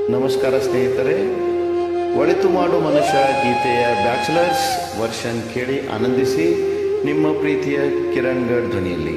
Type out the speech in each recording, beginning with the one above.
ನಮಸ್ಕಾರ ಸ್ನೇಹಿತರೆ ಒಳಿತು ಮಾಡು ಮನುಷ್ಯ ಗೀತೆಯ ಬ್ಯಾಚುಲರ್ಸ್ ವರ್ಷನ್ ಕೇಳಿ ಆನಂದಿಸಿ ನಿಮ್ಮ ಪ್ರೀತಿಯ ಕಿರಣ್ ಗಡ್ ಧ್ವನಿಯಲ್ಲಿ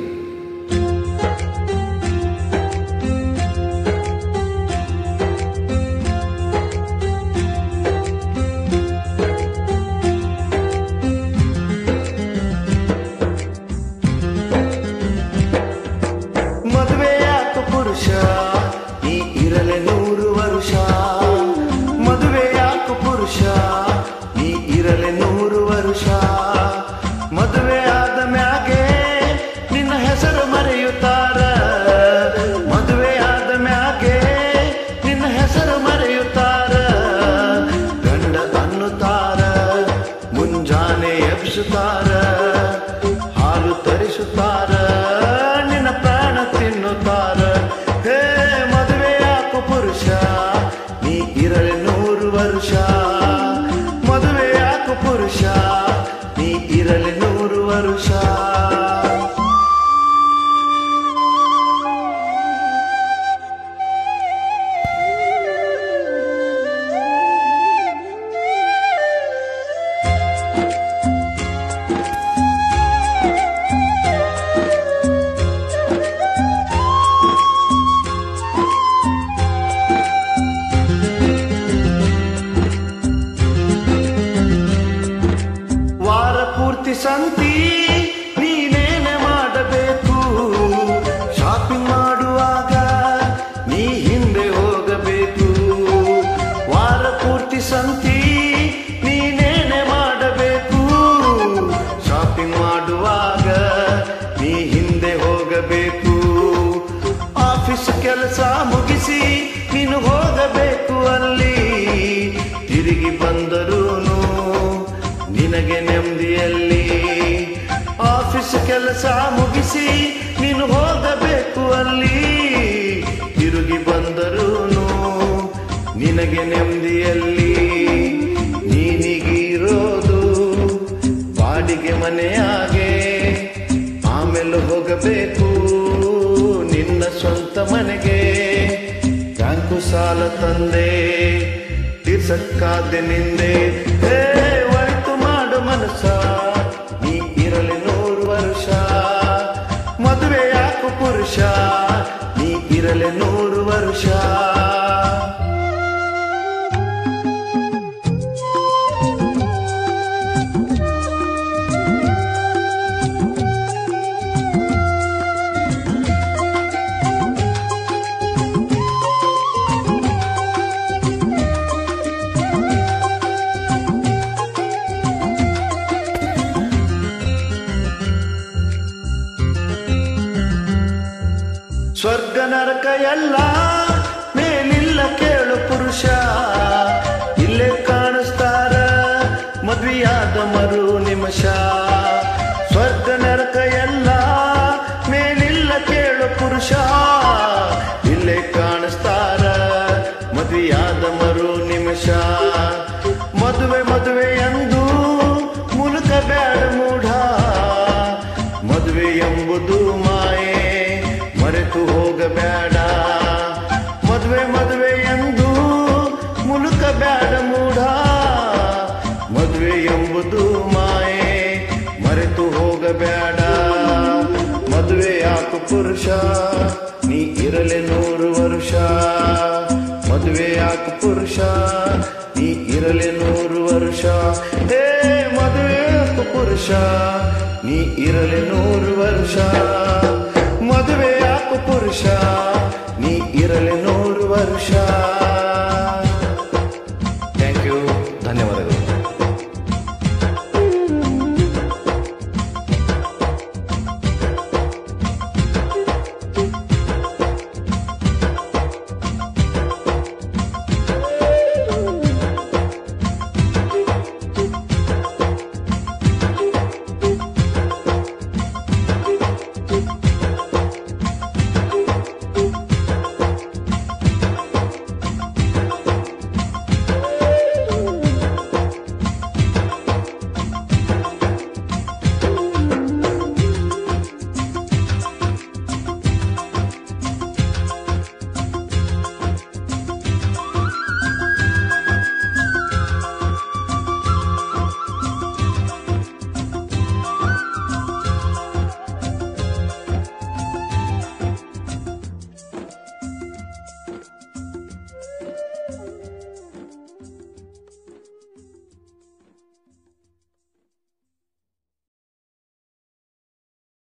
ಮದುವೆಯಾಕ ಪುರುಷ ನೀ ಇರಲೆ ನೂರು ವರುಷ ಮದುವೆಯಾಕ ಪುರುಷ ನೀ ಇರಲೆ ನೂರು ವರುಷ ಮದುವೆ ಆದ ಮ್ಯಾಗೆ ನಿನ್ನ ಹೆಸರು ಮರೆಯುತ್ತಾರ ಮದುವೆ ಆದ ಮ್ಯಾಗೆ ನಿನ್ನ ಹೆಸರು ಮರೆಯುತ್ತಾರ ಗಂಡ ಅನ್ನುತ್ತಾರ ಮುಂಜಾನೆ ಎಬ್ಸುತ್ತಾರ ಹಾಲು ತರಿಸುತ್ತಾರ ನಿನ್ನ ಪ್ರಾಣ ತಿನ್ನುತ್ತಾರ ಹೇ ಮದುವೆ ಯಾಕು ಪುರುಷ ನೀ ಇರಲಿ ನೂರು ವರ್ಷ ಮದುವೆ ಯಾಕು ಪುರುಷ ನೀ ಇರಲಿ ನೂರು ವರ್ಷ ವಾರ ಪೂರ್ತಿ ಸಂತಿ ನೀನೇನೆ ಮಾಡಬೇಕು ಶಾಪಿಂಗ್ ಮಾಡುವಾಗ ನೀ ಹಿಂದೆ ಹೋಗಬೇಕು ವಾರ ಪೂರ್ತಿ ಸಂತಿ ನೀನೇನೆ ಮಾಡಬೇಕು ಶಾಪಿಂಗ್ ಮಾಡುವಾಗ ನೀ ಹಿಂದೆ ಹೋಗಬೇಕು ಆಫೀಸ್ ಕೆಲಸ ಮುಗಿಸಿ ನೀನು ಹೋಗಬೇಕು ಅಲ್ಲಿ ತಿರುಗಿ ಬಂದರೂನು ನಿನಗೆ ನೆಮ್ಮದಿಯಲ್ಲಿ ಆಫೀಸ್ ಕೆಲಸ ಮುಗಿಸಿ ನೀನು ಹೋಗಬೇಕು ಅಲ್ಲಿ ತಿರುಗಿ ಬಂದರೂನು ನಿನಗೆ ನೆಮ್ಮದಿಯಲ್ಲಿ ನೀನಿಗಿರೋದು ಬಾಡಿಗೆ ಮನೆಯಾಗೆ ಆಮೇಲೆ ಹೋಗಬೇಕು ನಿನ್ನ ಸ್ವಂತ ಮನೆಗೆ ಬ್ಯಾಂಕು ಸಾಲ ತಂದೆ ತೀರ್ಸಕ್ಕಾದೆ ನಿಂದೆ ಹೇ ಒಳಿತು ಮಾಡು ಮನಸ್ಸ ನೀ ಇರಲಿ ನೂರು ವರ್ಷ ಮದುವೆ ಯಾಕು ಪುರುಷ ನೀ ಇರಲಿ ನೂರು ವರ್ಷ ಸ್ವರ್ಗ ನರಕ ಎಲ್ಲ ಮೇಲಿಲ್ಲ ಕೇಳು ಪುರುಷ ಇಲ್ಲೇ ಕಾಣಿಸ್ತಾರ ಮದ್ವೆಯಾದ ಮರು ನಿಮಿಷ ಸ್ವರ್ಗ ನರಕ ಎಲ್ಲ ಮೇಲಿಲ್ಲ ಕೇಳು ಪುರುಷ ಇಲ್ಲೇ ಕಾಣಿಸ್ತಾರ ಮದ್ವೆಯಾದ ಮರು ನಿಮಿಷ ಮದುವೆ ಮದುವೆ ಎಂದು ಮುಲುಕ ಬ್ಯಾಡ ಮೂಢ ಮದುವೆ ಎಂಬುದು ಮಾಯೆ ಮರೆತು ಹೋಗಬೇಡ ಮದುವೆ ಮದುವೆ ಎಂದು ಮುಲುಕ ಬ್ಯಾಡ ಮೂಢ ಮದುವೆ ಎಂಬುದು ಮಾಯೆ ಮರೆತು ಹೋಗಬೇಡ ಮದುವೆ ಯಾಕು ಪುರುಷ ನೀ ಇರಲಿ ನೂರು ವರ್ಷ ಮದುವೆ ಯಾಕು ಪುರುಷ ನೀ ಇರಲಿ ನೂರು ವರ್ಷ ಹೇ ಮದುವೆ ಯಾಕು ಪುರುಷ ನೀ ಇರಲಿ ನೂರು ವರ್ಷ ಮದುವೆ ಯಾಕು ಪುರುಷ ನೀ ಇರಲಿ ನೂರು ವರ್ಷ